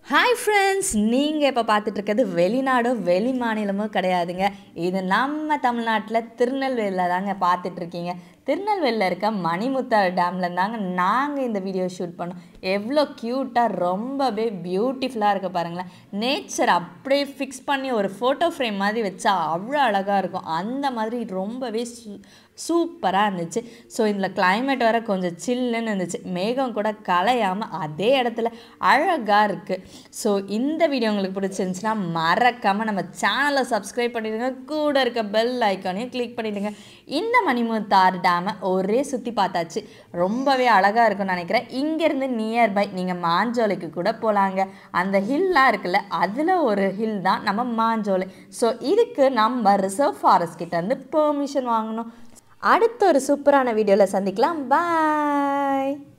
hi friends நீங்கள் இப்போ பார்த்துட்டு இருக்கிறது வெளிநாடோ வெளி மாநிலமோ கிடையாதுங்க இது நம்ம தமிழ்நாட்டில் திருநெல்வேலியில் தாங்க பார்த்துட்ருக்கீங்க திருநெல்வேலியில் இருக்க மணிமுத்தாறு டேமில் தாங்க நாங்கள் இந்த வீடியோ ஷூட் பண்ணோம் எவ்வளோ க்யூட்டாக ரொம்பவே பியூட்டிஃபுல்லாக இருக்க பாருங்களேன் நேச்சர் அப்படியே ஃபிக்ஸ் பண்ணி ஒரு ஃபோட்டோ ஃப்ரேம் மாதிரி வச்சா அவ்வளோ அழகாக இருக்கும் அந்த மாதிரி ரொம்பவே சூ சூப்பராக இருந்துச்சு ஸோ இதில் கிளைமேட் வர கொஞ்சம் சில்லுன்னு இருந்துச்சு மேகம் கூட கலையாமல் அதே இடத்துல அழகாக இருக்குது ஸோ இந்த வீடியோ உங்களுக்கு பிடிச்சிருந்துச்சுன்னா மறக்காமல் நம்ம சேனலை சப்ஸ்கிரைப் பண்ணிடுங்க கூட இருக்க பெல் ஐக்கானையும் கிளிக் பண்ணிவிடுங்க இந்த மணிமுத்தாறு டேமை ஒரே சுற்றி பார்த்தாச்சு ரொம்பவே அழகாக இருக்கும்னு நினைக்கிறேன் இங்கேருந்து நியர்பை நீங்கள் மாஞ்சோலைக்கு கூட போகலாங்க அந்த ஹில்லாம் இருக்குல்ல அதில் ஒரு ஹில் தான் நம்ம மாஞ்சோலை ஸோ இதுக்கு நம்ம ரிசர்வ் ஃபாரஸ்ட் கிட்டேருந்து பெர்மிஷன் வாங்கணும் அடுத்த ஒரு சூப்பரான வீடியோவில் சந்திக்கலாம் பாய்